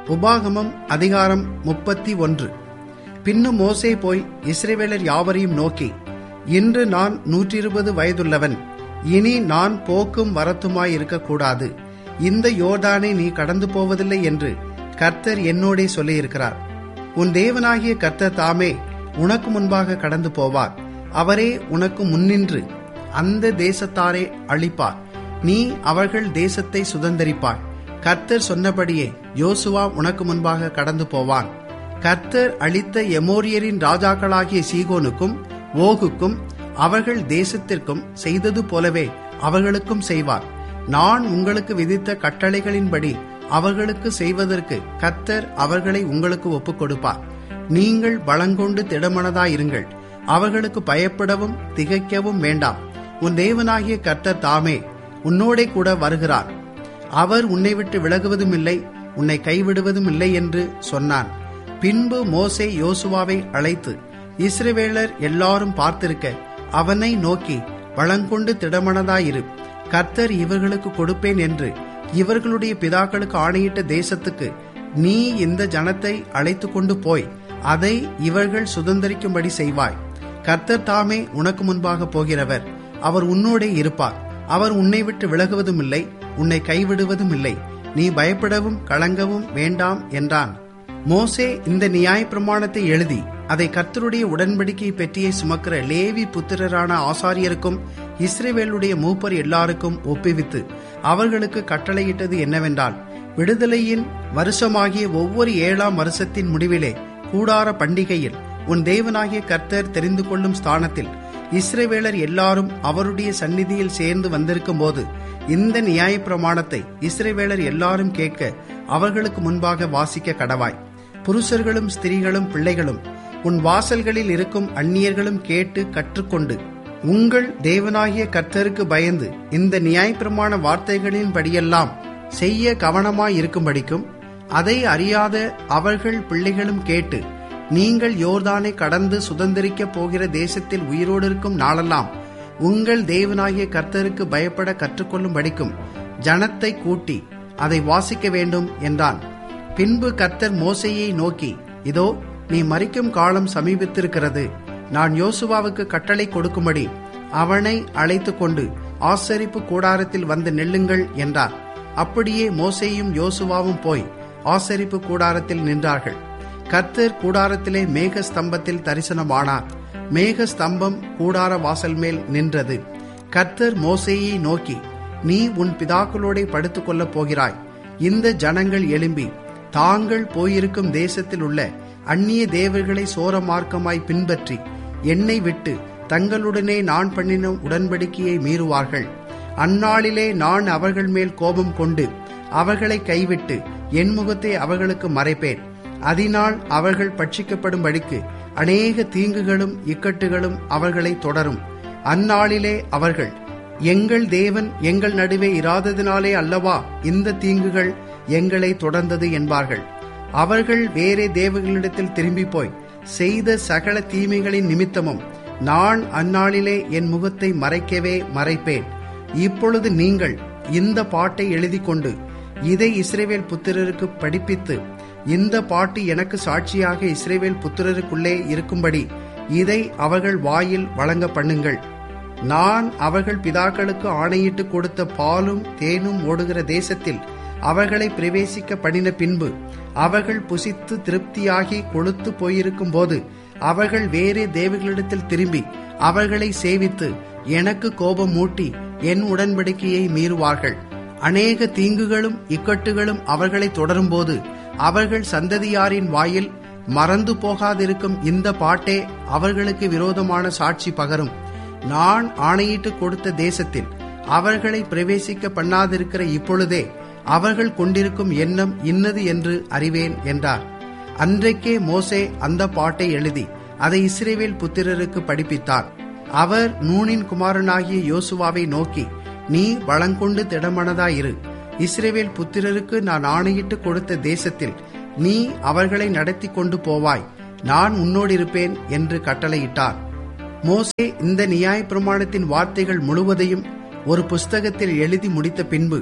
உபாகமம் அதிகாரம் முப்பத்தி ஒன்று பின்னும் மோசே போய் இஸ்ரவேலர் யாவரையும் நோக்கி இன்று நான் நூற்றிருபது வயதுள்ளவன் இனி நான் போக்கும் வரத்துமாய் இருக்கக்கூடாது இந்த யோர்தானை நீ கடந்து போவதில்லை என்று கர்த்தர் என்னோடே சொல்லியிருக்கிறார் உன் தேவனாகிய கர்த்தர் தாமே உனக்கு முன்பாக கடந்து போவார் அவரே உனக்கு முன்னின்று அந்த தேசத்தாரே அழிப்பார் நீ அவர்கள் தேசத்தை சுதந்தரிப்பாய் கர்த்தர் சொன்னபடியே யோசுவா உனக்கு முன்பாக கடந்து போவான் கர்த்தர் அளித்த எமோரியரின் ராஜாக்களாகிய சீகோனுக்கும் ஓகுக்கும் அவர்கள் தேசத்திற்கும் செய்தது போலவே அவர்களுக்கும் செய்வார் நான் உங்களுக்கு விதித்த கட்டளைகளின்படி அவர்களுக்கு செய்வதற்கு கர்த்தர் அவர்களை உங்களுக்கு ஒப்புக் கொடுப்பார் நீங்கள் பலங்கொண்டு திடமனதாயிருங்கள் அவர்களுக்கு பயப்படவும் திகைக்கவும் வேண்டாம் உன் தேவனாகிய கர்த்தர் தாமே உன்னோடே கூட வருகிறார் அவர் உன்னை விட்டு விலகுவதும் இல்லை உன்னை கைவிடுவதும் இல்லை என்று சொன்னான் பின்பு மோசே யோசுவாவை அழைத்து இஸ்ரவேலர் எல்லாரும் பார்த்திருக்க அவனை நோக்கி வளங்கொண்டு திடமனதாயிரு கர்த்தர் இவர்களுக்கு கொடுப்பேன் என்று இவர்களுடைய பிதாக்களுக்கு ஆணையிட்ட தேசத்துக்கு நீ இந்த ஜனத்தை அழைத்து கொண்டு போய் அதை இவர்கள் சுதந்திரிக்கும்படி செய்வாய் கர்த்தர் தாமே உனக்கு முன்பாக போகிறவர் அவர் உன்னோடே இருப்பார் அவர் உன்னை விட்டு விலகுவதும் இல்லை உன்னை கைவிடுவதும் இல்லை நீ பயப்படவும் கலங்கவும் வேண்டாம் என்றான் மோசே இந்த நியாய பிரமாணத்தை எழுதி அதை கர்த்தருடைய உடன்படிக்கை பெட்டியை சுமக்கிற லேவி புத்திரரான ஆசாரியருக்கும் இஸ்ரேவேலுடைய மூப்பர் எல்லாருக்கும் ஒப்புவித்து அவர்களுக்கு கட்டளையிட்டது என்னவென்றால் விடுதலையின் வருஷமாகிய ஒவ்வொரு ஏழாம் வருஷத்தின் முடிவிலே கூடார பண்டிகையில் உன் தேவனாகிய கர்த்தர் தெரிந்து கொள்ளும் ஸ்தானத்தில் இஸ்ரேவேலர் எல்லாரும் அவருடைய சந்நிதியில் சேர்ந்து வந்திருக்கும் போது இந்த நியாய பிரமாணத்தை இஸ்ரேவேலர் எல்லாரும் கேட்க அவர்களுக்கு முன்பாக வாசிக்க கடவாய் புருஷர்களும் ஸ்திரீகளும் பிள்ளைகளும் உன் வாசல்களில் இருக்கும் அந்நியர்களும் கேட்டு கற்றுக்கொண்டு உங்கள் தேவனாகிய கர்த்தருக்கு பயந்து இந்த நியாயப்பிரமாண வார்த்தைகளின் படியெல்லாம் செய்ய கவனமாயிருக்கும்படிக்கும் அதை அறியாத அவர்கள் பிள்ளைகளும் கேட்டு நீங்கள் யோர்தானை கடந்து சுதந்திரிக்கப் போகிற தேசத்தில் உயிரோடு இருக்கும் நாளெல்லாம் உங்கள் தேவனாகிய கர்த்தருக்கு பயப்பட கற்றுக்கொள்ளும்படிக்கும் ஜனத்தை கூட்டி அதை வாசிக்க வேண்டும் என்றான் பின்பு கர்த்தர் மோசையை நோக்கி இதோ நீ மறிக்கும் காலம் சமீபித்திருக்கிறது நான் யோசுவாவுக்கு கட்டளை கொடுக்கும்படி அவனை அழைத்து கொண்டு ஆசரிப்பு கூடாரத்தில் வந்து நெல்லுங்கள் என்றார் அப்படியே மோசேயும் யோசுவாவும் போய் ஆசரிப்பு கூடாரத்தில் நின்றார்கள் கர்த்தர் கூடாரத்திலே மேக ஸ்தம்பத்தில் தரிசனமானார் மேக ஸ்தம்பம் கூடார வாசல் மேல் நின்றது கர்த்தர் மோசேயை நோக்கி நீ உன் பிதாக்களோடே படுத்துக் கொள்ளப் போகிறாய் இந்த ஜனங்கள் எழும்பி தாங்கள் போயிருக்கும் தேசத்தில் உள்ள அந்நிய தேவர்களை சோர மார்க்கமாய் பின்பற்றி என்னை விட்டு தங்களுடனே நான் பண்ணின உடன்படிக்கையை மீறுவார்கள் அந்நாளிலே நான் அவர்கள் மேல் கோபம் கொண்டு அவர்களை கைவிட்டு என் முகத்தை அவர்களுக்கு மறைப்பேன் அதனால் அவர்கள் பட்சிக்கப்படும்படிக்கு அநேக தீங்குகளும் இக்கட்டுகளும் அவர்களை தொடரும் அந்நாளிலே அவர்கள் எங்கள் தேவன் எங்கள் நடுவே இராததினாலே அல்லவா இந்த தீங்குகள் எங்களை தொடர்ந்தது என்பார்கள் அவர்கள் வேறே தேவர்களிடத்தில் திரும்பி போய் செய்த சகல தீமைகளின் நிமித்தமும் நான் அந்நாளிலே என் முகத்தை மறைக்கவே மறைப்பேன் இப்பொழுது நீங்கள் இந்த பாட்டை எழுதி கொண்டு இதை இஸ்ரேவேல் புத்திரருக்கு படிப்பித்து இந்த பாட்டு எனக்கு சாட்சியாக இஸ்ரேவேல் புத்திரருக்குள்ளே இருக்கும்படி இதை அவர்கள் வாயில் வழங்க பண்ணுங்கள் நான் அவர்கள் பிதாக்களுக்கு ஆணையிட்டு கொடுத்த பாலும் தேனும் ஓடுகிற தேசத்தில் அவர்களை பிரவேசிக்க பண்ணின பின்பு அவர்கள் புசித்து திருப்தியாகி கொழுத்து போயிருக்கும் போது அவர்கள் வேறே தேவர்களிடத்தில் திரும்பி அவர்களை சேவித்து எனக்கு கோபம் மூட்டி என் உடன்படிக்கையை மீறுவார்கள் அநேக தீங்குகளும் இக்கட்டுகளும் அவர்களை தொடரும்போது அவர்கள் சந்ததியாரின் வாயில் மறந்து போகாதிருக்கும் இந்த பாட்டே அவர்களுக்கு விரோதமான சாட்சி பகரும் நான் ஆணையிட்டு கொடுத்த தேசத்தில் அவர்களை பிரவேசிக்க பண்ணாதிருக்கிற இப்பொழுதே அவர்கள் கொண்டிருக்கும் எண்ணம் இன்னது என்று அறிவேன் என்றார் அன்றைக்கே மோசே அந்த பாட்டை எழுதி அதை இஸ்ரேவேல் புத்திரருக்கு படிப்பித்தார் அவர் நூனின் குமாரனாகிய யோசுவாவை நோக்கி நீ வளங்கொண்டு திடமனதாயிரு இஸ்ரேவேல் புத்திரருக்கு நான் ஆணையிட்டு கொடுத்த தேசத்தில் நீ அவர்களை நடத்தி கொண்டு போவாய் நான் உன்னோடு இருப்பேன் என்று கட்டளையிட்டார் மோசே இந்த நியாய பிரமாணத்தின் வார்த்தைகள் முழுவதையும் ஒரு புஸ்தகத்தில் எழுதி முடித்த பின்பு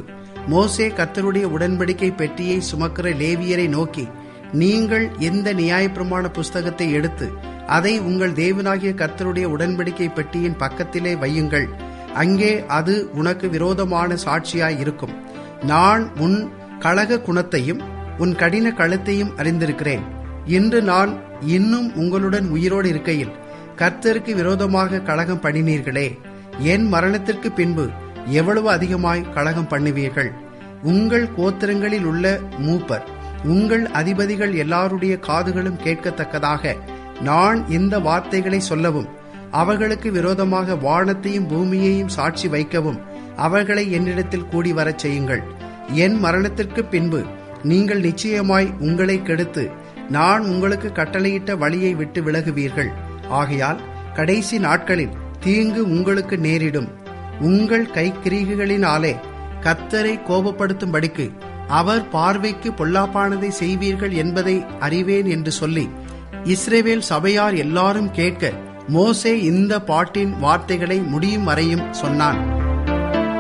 மோசே கர்த்தருடைய உடன்படிக்கை பெட்டியை சுமக்கிற லேவியரை நோக்கி நீங்கள் எந்த நியாயப்பிரமாண புஸ்தகத்தை எடுத்து அதை உங்கள் தேவனாகிய கர்த்தருடைய உடன்படிக்கை பெட்டியின் பக்கத்திலே வையுங்கள் அங்கே அது உனக்கு விரோதமான சாட்சியாய் இருக்கும் நான் உன் கழக குணத்தையும் உன் கடின கழுத்தையும் அறிந்திருக்கிறேன் இன்று நான் இன்னும் உங்களுடன் உயிரோடு இருக்கையில் கர்த்தருக்கு விரோதமாக கழகம் பண்ணினீர்களே என் மரணத்திற்கு பின்பு எவ்வளவு அதிகமாய் கழகம் பண்ணுவீர்கள் உங்கள் கோத்திரங்களில் உள்ள மூப்பர் உங்கள் அதிபதிகள் எல்லாருடைய காதுகளும் கேட்கத்தக்கதாக நான் இந்த வார்த்தைகளை சொல்லவும் அவர்களுக்கு விரோதமாக வானத்தையும் பூமியையும் சாட்சி வைக்கவும் அவர்களை என்னிடத்தில் கூடி வரச் செய்யுங்கள் என் மரணத்திற்கு பின்பு நீங்கள் நிச்சயமாய் உங்களை கெடுத்து நான் உங்களுக்கு கட்டளையிட்ட வழியை விட்டு விலகுவீர்கள் ஆகையால் கடைசி நாட்களில் தீங்கு உங்களுக்கு நேரிடும் உங்கள் கைக்கிரீகுகளினாலே கத்தரை கோபப்படுத்தும்படிக்கு அவர் பார்வைக்கு பொல்லாப்பானதை செய்வீர்கள் என்பதை அறிவேன் என்று சொல்லி இஸ்ரேவேல் சபையார் எல்லாரும் கேட்க மோசே இந்த பாட்டின் வார்த்தைகளை முடியும் வரையும் சொன்னான்